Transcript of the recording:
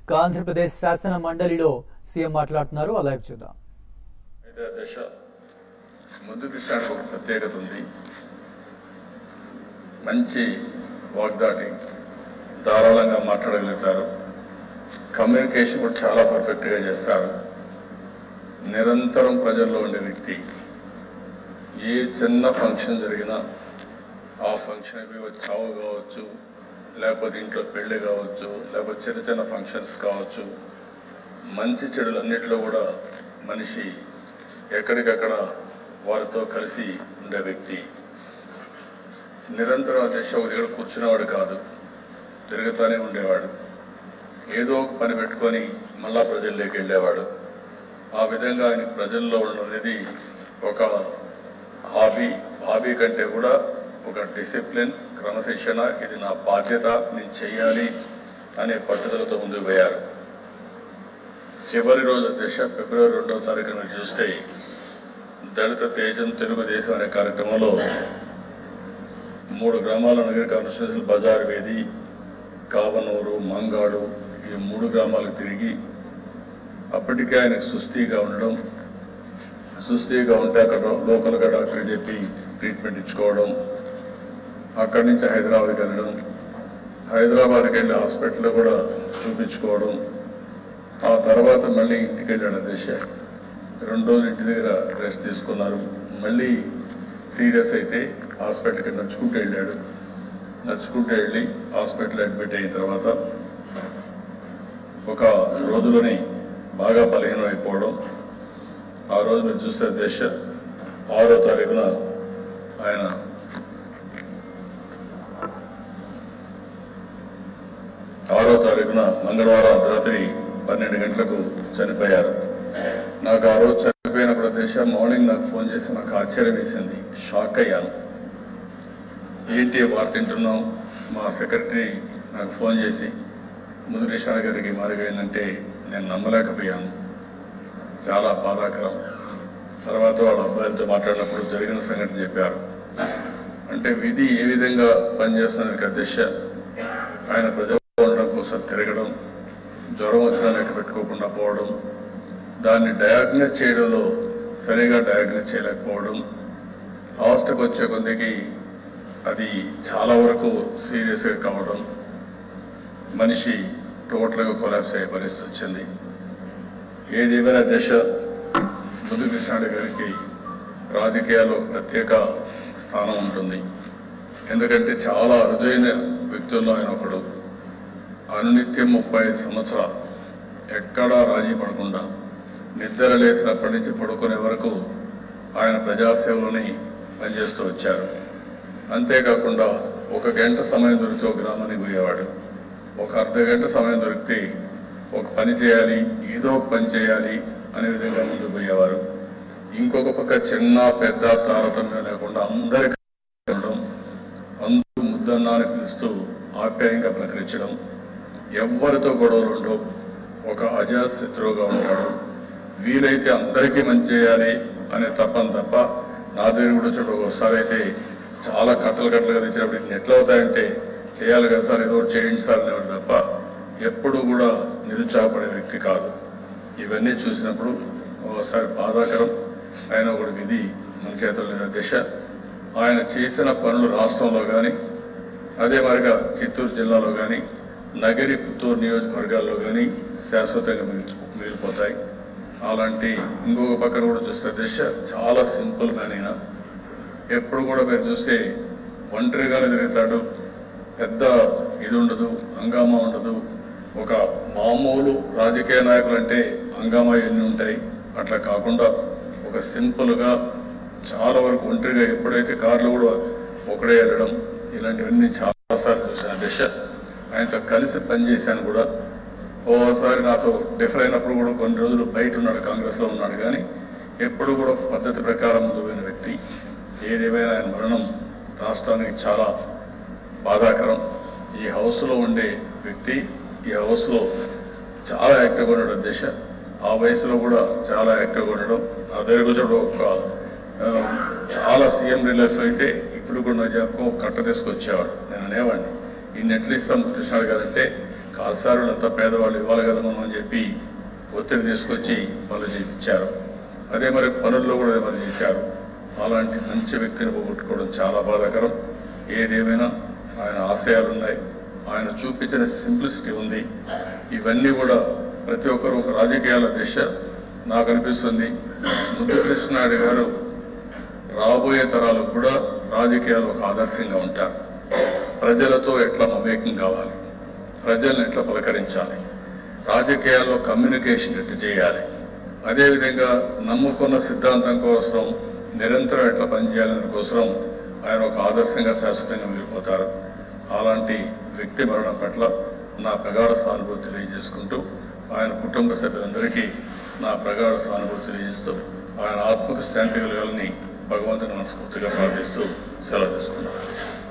ఇక ఆంధ్రప్రదేశ్ శాసన మండలిలో సీఎం మాట్లాడుతున్నారు ఆ లైవ్ చూద్దాం అయితే దశ ముందు కృష్ణానికి ఒక ప్రత్యేకత ఉంది మంచి వాగ్దాటి ధారాళంగా మాట్లాడగలుగుతారు కమ్యూనికేషన్ కూడా చాలా పర్ఫెక్ట్గా చేస్తారు నిరంతరం ప్రజల్లో ఉండే వ్యక్తి ఏ చిన్న ఫంక్షన్ జరిగినా ఆ ఫంక్షన్కి చావు కావచ్చు లేకపోతే ఇంట్లో పెళ్లి కావచ్చు లేకపోతే చిన్న చిన్న ఫంక్షన్స్ కావచ్చు మంచి చెడులు అన్నిట్లో కూడా మనిషి ఎక్కడికక్కడ వారితో కలిసి ఉండే వ్యక్తి నిరంతరం ఆ దశ ఒక దగ్గర కూర్చునేవాడు కాదు తిరుగుతూనే ఉండేవాడు ఏదో ఒక పని పెట్టుకొని మళ్ళా ప్రజల్లోకి వెళ్ళేవాడు ఆ విధంగా ఆయన ప్రజల్లో ఉండడం అనేది ఒక హాబీ హాబీ కంటే కూడా ఒక డిసిప్లిన్ క్రమశిక్షణ ఇది నా బాధ్యత నేను చేయాలి అనే పట్టుదలతో ముందుకు పోయారు చివరి రోజు దశ ఫిబ్రవరి రెండవ తారీఖున మీరు చూస్తే దళిత తేజం తెలుగుదేశం అనే కార్యక్రమంలో మూడు గ్రామాల నగర కాన్స్టిట్యూన్సీ బజార్ వేది కావనూరు మంగాడు ఈ మూడు గ్రామాలకు తిరిగి అప్పటికే ఆయనకు సుస్థిగా ఉండడం సుస్థిగా ఉంటే అక్కడ లోకల్గా డాక్టర్ చెప్పి ట్రీట్మెంట్ ఇచ్చుకోవడం అక్కడి నుంచి హైదరాబాద్కి వెళ్ళడం హైదరాబాద్కి వెళ్ళి హాస్పిటల్లో కూడా చూపించుకోవడం ఆ తర్వాత మళ్ళీ ఇంటికి వెళ్ళాడు దేశ రెండు రోజులు ఇంటి దగ్గర రెస్ట్ తీసుకున్నారు మళ్ళీ సీరియస్ అయితే హాస్పిటల్కి నడుచుకుంటూ వెళ్ళాడు నడుచుకుంటూ వెళ్ళి హాస్పిటల్ అడ్మిట్ అయిన తర్వాత ఒక రోజులోని బాగా బలహీనం అయిపోవడం ఆ రోజు మీరు చూస్తే దేశ ఆరో తారీఖున ఆయన ఆరో తారీఖున మంగళవారం అర్ధరాత్రి పన్నెండు గంటలకు చనిపోయారు నాకు ఆ రోజు చనిపోయినప్పుడు దేశ మార్నింగ్ నాకు ఫోన్ చేసి నాకు ఆశ్చర్యం వేసింది షాక్ అయ్యాను ఏంటి వార్త వింటున్నాం మా సెక్రటరీ నాకు ఫోన్ చేసి ముదురేశ్వర గారికి మారిపోయిందంటే నేను నమ్మలేకపోయాను చాలా బాధాకరం తర్వాత వాళ్ళ అబ్బాయిలతో మాట్లాడినప్పుడు జరిగిన సంఘటన చెప్పారు అంటే విధి ఏ విధంగా పనిచేస్తున్నది దిశ ఆయన ప్రజలు ఉండడం కోసం తిరగడం జ్వరం వచ్చినా లెక్క పెట్టుకోకుండా పోవడం దాన్ని డయాగ్నోస్ చేయడంలో సరిగా డయాగ్నోస్ చేయలేకపోవడం హాస్టల్కి వచ్చే కొద్దికి అది చాలా వరకు సీరియస్గా కావడం మనిషి టోటల్గా కొలాప్స్ అయ్యే పరిస్థితి వచ్చింది ఏదేమైనా దశ ముందు కృష్ణాడు గారికి రాజకీయాల్లో ఒక ప్రత్యేక స్థానం ఉంటుంది ఎందుకంటే చాలా అరుదైన వ్యక్తుల్లో ఆయన ఒకడు అనునిత్యం ముప్పై ఐదు సంవత్సరాలు ఎక్కడా రాజీ పడకుండా నిద్ర లేసినప్పటి నుంచి పడుకునే వరకు ఆయన ప్రజాసేవలోని పనిచేస్తూ వచ్చారు అంతేకాకుండా ఒక గంట సమయం దొరికితే ఒక గ్రామానికి పోయేవాడు ఒక అర్ధ గంట సమయం దొరికితే ఒక పని చేయాలి ఏదో ఒక పని చేయాలి అనే విధంగా ముందుకు పోయేవారు ఇంకొక పక్క చిన్న పెద్ద తారతమ్యం లేకుండా అందరికీ ఉండడం అందరూ ముద్దన్నాన్ని పిలుస్తూ ఆప్యాయంగా ప్రకరించడం ఎవ్వరితో గొడవలు ఉండవు ఒక అజాశత్రువుగా ఉంటాడు వీలైతే అందరికీ మంచి చేయాలి అనే తప్పని తప్ప నా దగ్గర కూడా చూడ ఒకసారి అయితే చాలా కట్టలు కట్టలుగా తెచ్చినప్పుడు ఇన్ని ఎట్లా అవుతాయంటే చేయాలి కదా సార్ ఏదో ఒకటి చేయండి సార్ అనేవాడు తప్ప ఎప్పుడు కూడా నిరుత్సాహపడే వ్యక్తి కాదు ఇవన్నీ చూసినప్పుడు ఒకసారి బాధాకరం ఆయన ఒకటి విధి మన చేతుల్లో లేదా దిశ ఆయన చేసిన పనులు రాష్ట్రంలో కానీ అదే మరిగా చిత్తూరు జిల్లాలో కానీ నగరి పుత్తూరు నియోజకవర్గాల్లో కానీ శాశ్వతంగా మిగిలి మిగిలిపోతాయి అలాంటి ఇంకొక పక్కన కూడా చూస్తే దిశ చాలా సింపుల్ మ్యాన్ అయినా ఎప్పుడు కూడా మీరు చూస్తే ఒంటరిగానే తిరుగుతాడు పెద్ద ఇది ఉండదు హంగామా ఉండదు ఒక మామూలు రాజకీయ నాయకులు అంటే హంగామా ఎన్ని ఉంటాయి అట్లా కాకుండా ఒక సింపుల్గా చాలా వరకు ఒంటరిగా ఎప్పుడైతే కార్లు కూడా ఒకడే వెళ్ళడం ఇలాంటివన్నీ చాలాసార్లు చూసిన దిశ ఆయనతో కలిసి పనిచేశాను కూడా ఓసారి నాతో డిఫర్ అయినప్పుడు కూడా కొన్ని రోజులు బయట ఉన్నాడు కాంగ్రెస్లో ఉన్నాడు కానీ ఎప్పుడు కూడా ఒక పద్ధతి ప్రకారం ముందు పోయిన వ్యక్తి ఏదేమైనా ఆయన మరణం రాష్ట్రానికి చాలా బాధాకరం ఈ హౌస్లో ఉండే వ్యక్తి ఈ హౌస్లో చాలా యాక్టివ్గా ఉండడం దేశ ఆ వయసులో కూడా చాలా యాక్టివ్గా ఉండడం నా దగ్గర కూర్చోడు ఒక ఆ, చాలా సీఎం రిలీఫ్ అయితే ఇప్పుడు కూడా నా జ్ఞాపకం ఒక కట్ట తీసుకొచ్చేవాడు నేను అనేవాడిని ఈ నెట్లు ఇస్తాం కృష్ణాడు గారు అంటే కాదు సార్ వీళ్ళంతా పేదవాళ్ళు ఇవ్వాలి కదా మనం అని చెప్పి ఒత్తిడి తీసుకొచ్చి పనులు చేయించారు అదే మరి పనుల్లో కూడా ఏమైనా చేశారు అలాంటి మంచి వ్యక్తిని పోగొట్టుకోవడం చాలా బాధాకరం ఏదేమైనా ఆయన ఆశయాలు ఉన్నాయి ఆయన చూపించిన సింప్లిసిటీ ఉంది ఇవన్నీ కూడా ప్రతి ఒక్కరు ఒక రాజకీయాల దిశ నాకు అనిపిస్తుంది ముద్దు కృష్ణారెడ్డి గారు రాబోయే తరాలకు కూడా రాజకీయాలు ఒక ఆదర్శంగా ఉంటారు ప్రజలతో ఎట్లా మమేకం కావాలి ప్రజల్ని ఎట్లా పలకరించాలి రాజకీయాల్లో కమ్యూనికేషన్ ఎట్లా చేయాలి అదేవిధంగా నమ్ముకున్న సిద్ధాంతం కోసం నిరంతరం ఎట్లా పనిచేయాలనే కోసం ఆయన ఒక ఆదర్శంగా శాశ్వతంగా మిగిలిపోతారు అలాంటి వ్యక్తి మరణం పట్ల నా ప్రగాఢ సానుభూతి తెలియజేసుకుంటూ ఆయన కుటుంబ సభ్యులందరికీ నా ప్రగాఢ సానుభూతి తెలియజేస్తూ ఆయన ఆత్మకు శాంతి కలగాలని భగవంతుని మనస్ఫూర్తిగా ప్రార్థిస్తూ సెలవు తీసుకున్నాను